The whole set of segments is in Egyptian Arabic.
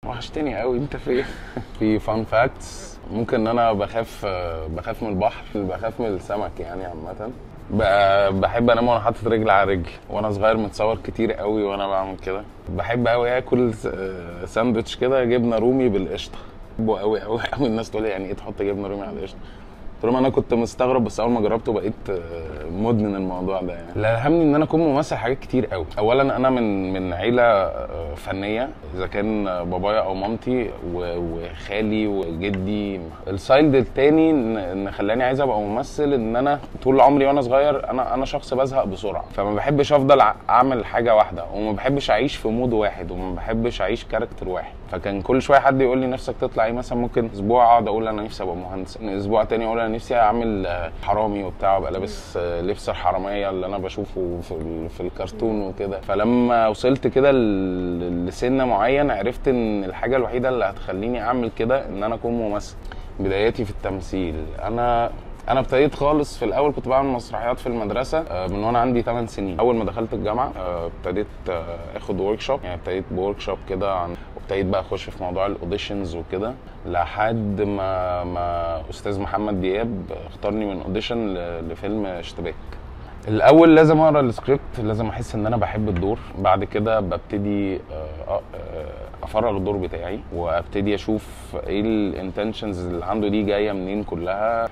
وحشتني قوي انت فين في فان فاكتس ممكن ان انا بخاف بخاف من البحر بخاف من السمك يعني عامه ب- بحب انام وانا حاطط رجل على رجل وانا صغير متصور كتير قوي وانا بعمل كده بحب قوي اكل س- ساندوتش كده جبنه رومي بالقشطه بحبه قوي قوي قوي الناس تقول لي يعني ايه تحط جبنه رومي على القشطه قلت لهم انا كنت مستغرب بس اول ما جربته بقيت آه، مدمن الموضوع ده يعني اللي الهمني ان انا اكون ممثل حاجات كتير قوي اولا انا من من عيله آه، فنيه اذا كان بابايا او مامتي و- وخالي وجدي السايد التاني ان إن خلاني عايز ابقى ممثل ان انا طول عمري وانا صغير انا انا شخص بزهق بسرعه فما بحبش افضل ع- اعمل حاجه واحده وما بحبش اعيش في مود واحد وما بحبش اعيش كاركتر واحد فكان كل شويه حد يقول لي نفسك تطلع ايه مثلا ممكن اسبوع اقعد اقول انا نفسي ابقى مهندس اسبوع تاني اقول انا نفسي اعمل آه، حرامي وبتاع وابقى لابس آه، لبس الحراميه اللي انا بشوفه في ال- في الكرتون وكده فلما وصلت كده ل- لسن معين عرفت ان الحاجه الوحيده اللي هتخليني اعمل كده ان انا اكون ممثل بداياتي في التمثيل انا انا ابتديت خالص في الاول كنت بعمل مسرحيات في المدرسه آه، من وانا عندي 8 سنين اول ما دخلت الجامعه آه، ابتديت آه، اخد ورك شوب يعني ابتديت بورك شوب كده عن وابتديت بقى اخش في موضوع الاوديشنز وكده لحد ما ما استاذ محمد دياب اختارني من اوديشن ل- لفيلم اشتباك الاول لازم اقرا السكريبت لازم احس ان انا بحب الدور بعد كده ببتدي آه، آه، آه، افرغ الدور بتاعي وابتدي اشوف ايه الانتنشنز اللي عنده دي جايه منين كلها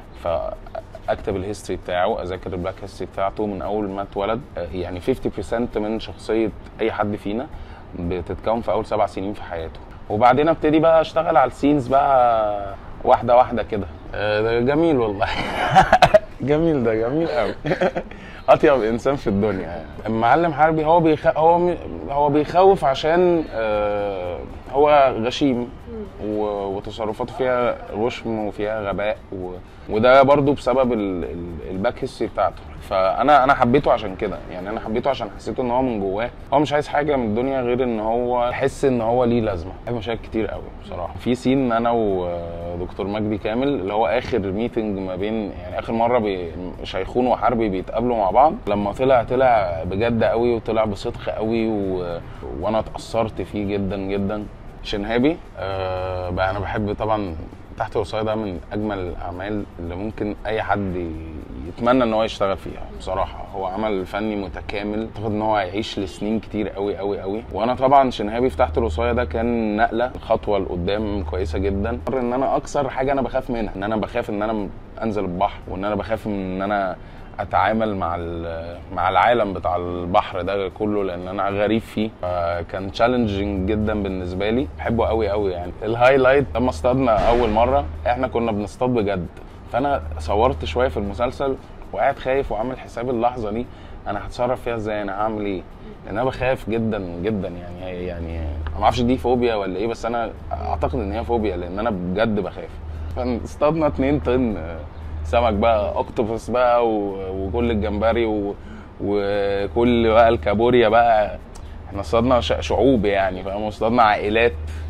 فاكتب الهيستوري بتاعه اذاكر البلاك هيستوري بتاعته من اول ما اتولد آه، يعني 50% من شخصيه اي حد فينا بتتكون في اول سبع سنين في حياته وبعدين ابتدي بقى اشتغل على السينز بقى واحده واحده كده آه، ده جميل والله جميل ده جميل قوي اطيب انسان في الدنيا يعني. المعلم حربي هو بيخ... هو م... هو بيخوف عشان آه... هو غشيم و... وتصرفاته فيها غشم وفيها غباء و... وده برضو بسبب ال... ال... الباك هيستوري بتاعته فانا انا حبيته عشان كده يعني انا حبيته عشان حسيته ان هو من جواه هو مش عايز حاجه من الدنيا غير ان هو يحس ان هو ليه لازمه بحب مشاهد كتير قوي بصراحه في سين انا ودكتور مجدي كامل اللي هو اخر ميتنج ما بين يعني اخر مره بي... شيخون وحربي بيتقابلوا مع بعض لما طلع طلع بجد قوي وطلع بصدق قوي و... وانا اتاثرت فيه جدا جدا شنهابي آه بقى انا بحب طبعا تحت الوصايه ده من اجمل الاعمال اللي ممكن اي حد ي- يتمنى ان هو يشتغل فيها بصراحه هو عمل فني متكامل اعتقد ان هو هيعيش لسنين كتير قوي قوي قوي وانا طبعا شنهابي في تحت الوصايه ده كان نقله خطوه لقدام كويسه جدا ان انا اكثر حاجه انا بخاف منها ان انا بخاف ان انا انزل البحر وان انا بخاف ان انا اتعامل مع ال- مع العالم بتاع البحر ده كله لان انا غريب فيه فكان تشالنجينج جدا بالنسبه لي بحبه قوي قوي يعني الهايلايت لما اصطادنا اول مره احنا كنا بنصطاد بجد فانا صورت شويه في المسلسل وقاعد خايف وعامل حساب اللحظه دي انا هتصرف فيها ازاي انا هعمل ايه لان انا بخاف جدا جدا يعني هي- يعني انا ما اعرفش دي فوبيا ولا ايه بس انا اعتقد ان هي فوبيا لان انا بجد بخاف فاصطادنا 2 طن سمك بقى اوكتوبس بقى و- وكل الجمبري و... وكل بقى الكابوريا بقى احنا اصطادنا ش- شعوب يعني فاهم اصطادنا عائلات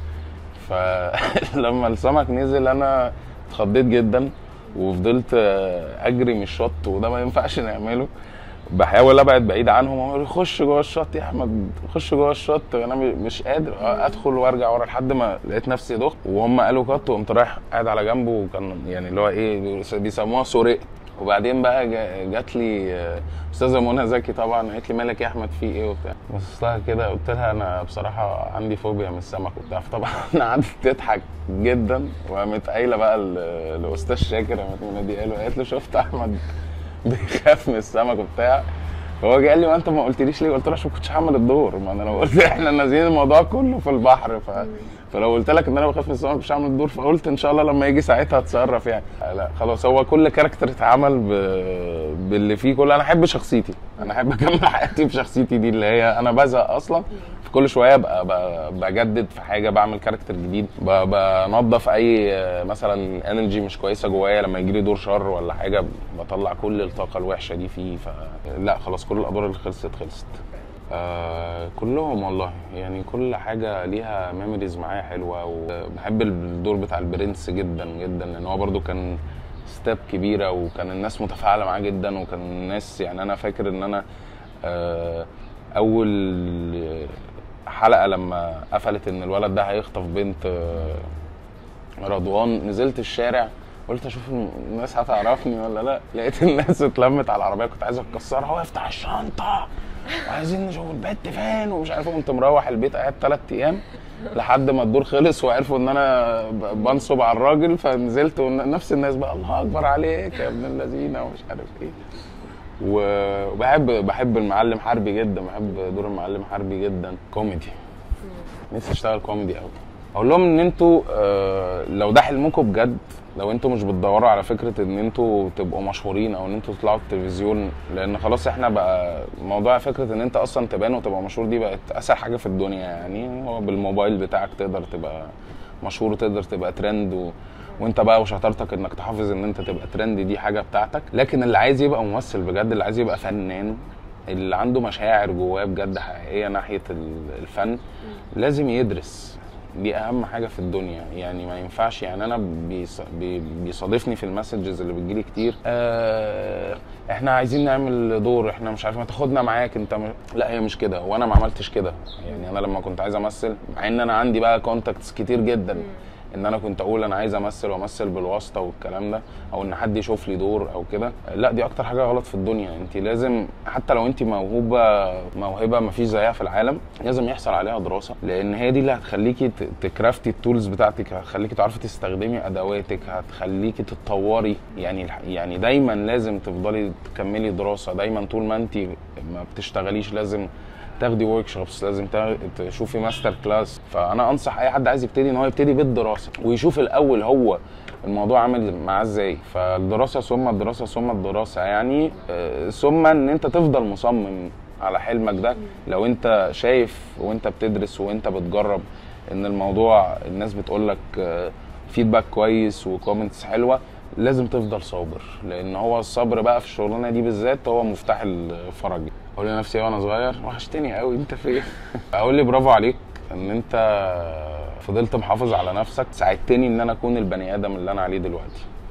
فلما السمك نزل انا اتخضيت جدا وفضلت آه، اجري من الشط وده ما ينفعش نعمله بحاول ابعد بعيد عنهم وهم يقولوا خش جوه الشط يا احمد خش جوه الشط انا م- مش قادر ادخل وارجع ورا لحد ما لقيت نفسي دخت وهم قالوا كت وقمت رايح قاعد على جنبه وكان يعني اللي هو ايه بيسموها سرقت وبعدين بقى جا- جات لي آه، استاذه منى زكي طبعا قالت لي مالك يا احمد في ايه وبتاع بصيت لها كده قلت لها انا بصراحه عندي فوبيا من السمك وبتاع فطبعا قعدت تضحك جدا وقامت قايله بقى ل- لاستاذ شاكر قامت منادي قاله قالت له شفت احمد بيخاف من السمك وبتاع فهو جه قال لي وانت ما قلتليش ليه؟ قلت له عشان ما كنتش هعمل الدور ما انا لو قلت احنا نازلين الموضوع كله في البحر ف... فلو قلت لك ان انا بخاف من السمك مش هعمل الدور فقلت ان شاء الله لما يجي ساعتها اتصرف يعني لا خلاص هو كل كاركتر اتعمل ب... باللي فيه كله انا احب شخصيتي انا احب اكمل حياتي بشخصيتي دي اللي هي انا بزهق اصلا في كل شويه ابقى ب- بجدد في حاجه بعمل كاركتر جديد ب- بنظف اي آه، مثلا انرجي مش كويسه جوايا لما يجي لي دور شر ولا حاجه بطلع كل الطاقه الوحشه دي فيه فلا خلاص كل الادوار اللي خلصت خلصت آه كلهم والله يعني كل حاجة ليها ميموريز معايا حلوة وبحب الدور بتاع البرنس جدا جدا لأن هو برضو كان ستاب كبيرة وكان الناس متفاعلة معاه جدا وكان الناس يعني أنا فاكر إن أنا آه أول حلقه لما قفلت ان الولد ده هيخطف بنت آه، رضوان نزلت الشارع قلت اشوف الناس هتعرفني ولا لا لقيت الناس اتلمت على العربيه كنت عايز اكسرها وافتح الشنطه وعايزين نشوف البت فين ومش عارف إيه. قمت مروح البيت قاعد ثلاث ايام لحد ما الدور خلص وعرفوا ان انا ب- بنصب على الراجل فنزلت ونفس الناس بقى الله اكبر عليك يا ابن اللذينه ومش عارف ايه و- وبحب بحب المعلم حربي جدا بحب دور المعلم حربي جدا كوميدي نفسي اشتغل كوميدي قوي اقول لهم ان انتوا آه، لو ده حلمكم بجد لو انتوا مش بتدوروا على فكره ان انتوا تبقوا مشهورين او ان انتوا تطلعوا في التلفزيون لان خلاص احنا بقى موضوع فكره ان انت اصلا تبان وتبقى مشهور دي بقت اسهل حاجه في الدنيا يعني هو بالموبايل بتاعك تقدر تبقى مشهور وتقدر تبقى ترند و... وانت بقى وشطارتك انك تحافظ ان انت تبقى ترند دي حاجه بتاعتك لكن اللي عايز يبقى ممثل بجد اللي عايز يبقى فنان اللي عنده مشاعر جواه بجد حقيقيه ناحيه ال- الفن لازم يدرس دي اهم حاجه في الدنيا يعني ما ينفعش يعني انا بيص... بي... بيصادفني في المسجز اللي بتجيلي كتير آه... احنا عايزين نعمل دور احنا مش عارف ما تاخدنا معاك انت م... لا هي مش كده وانا ما عملتش كده يعني انا لما كنت عايز امثل مع ان انا عندي بقى كونتاكتس كتير جدا ان انا كنت اقول انا عايز امثل وامثل بالواسطه والكلام ده او ان حد يشوف لي دور او كده لا دي اكتر حاجه غلط في الدنيا انت لازم حتى لو انت موهوبه موهبه ما فيش زيها في العالم لازم يحصل عليها دراسه لان هي دي اللي هتخليكي ت- تكرافتي التولز بتاعتك هتخليكي تعرفي تستخدمي ادواتك هتخليكي تتطوري يعني الح- يعني دايما لازم تفضلي تكملي دراسه دايما طول ما انت ما بتشتغليش لازم تاخدي ورك شوبس لازم تا- تشوفي ماستر كلاس فانا انصح اي حد عايز يبتدي ان هو يبتدي بالدراسه ويشوف الاول هو الموضوع عامل معاه ازاي فالدراسه ثم الدراسه ثم الدراسه يعني آه، ثم ان انت تفضل مصمم على حلمك ده لو انت شايف وانت بتدرس وانت بتجرب ان الموضوع الناس بتقول لك فيدباك كويس وكومنتس حلوه لازم تفضل صابر لان هو الصبر بقى في الشغلانه دي بالذات هو مفتاح الفرج اقول لنفسي وانا صغير وحشتني قوي انت فين اقول لي برافو عليك ان انت فضلت محافظ على نفسك ساعدتني ان انا اكون البني ادم اللي انا عليه دلوقتي